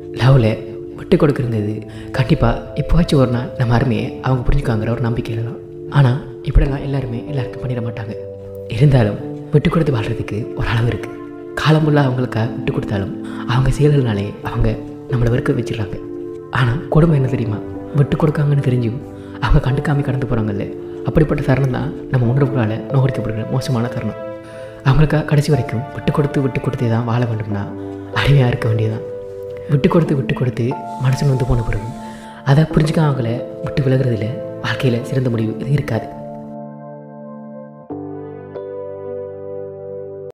லவ்வில் விட்டு கொடுக்குறது கண்டிப்பாக இப்போவாச்சும் ஒரு நாள் நம்ம அருமையை அவங்க புரிஞ்சுக்காங்கிற ஒரு நம்பிக்கையில் தான் ஆனால் இப்படிலாம் எல்லாருமே எல்லாருக்கும் பண்ணிட மாட்டாங்க இருந்தாலும் விட்டு கொடுத்து வாழ்கிறதுக்கு ஒரு அளவு இருக்குது காலம் ஃபுல்லாக அவங்களுக்காக விட்டு கொடுத்தாலும் அவங்க செயல்கள்னாலே அவங்க நம்மளை வெறுக்க வச்சிடுறாங்க ஆனால் கொடுமை என்ன தெரியுமா விட்டு கொடுக்காங்கன்னு தெரிஞ்சும் அவங்க கண்டுக்காம கடந்து போகிறாங்கல்ல அப்படிப்பட்ட தருணம் தான் நம்ம உணர்வுகளால் நோகடிக்கப்படுகிற மோசமான தருணம் அவங்களுக்காக கடைசி வரைக்கும் விட்டு கொடுத்து விட்டு கொடுத்தே தான் வாழ வேண்டும்னா அடிமையாக இருக்க வேண்டியதுதான் விட்டு கொடுத்து விட்டு கொடுத்து மனசு வந்து போன பிறகு அதை புரிஞ்சுக்காம அவங்கள விட்டு விலகுறதுல வாழ்க்கையில் சிறந்த முடிவு இது இருக்காது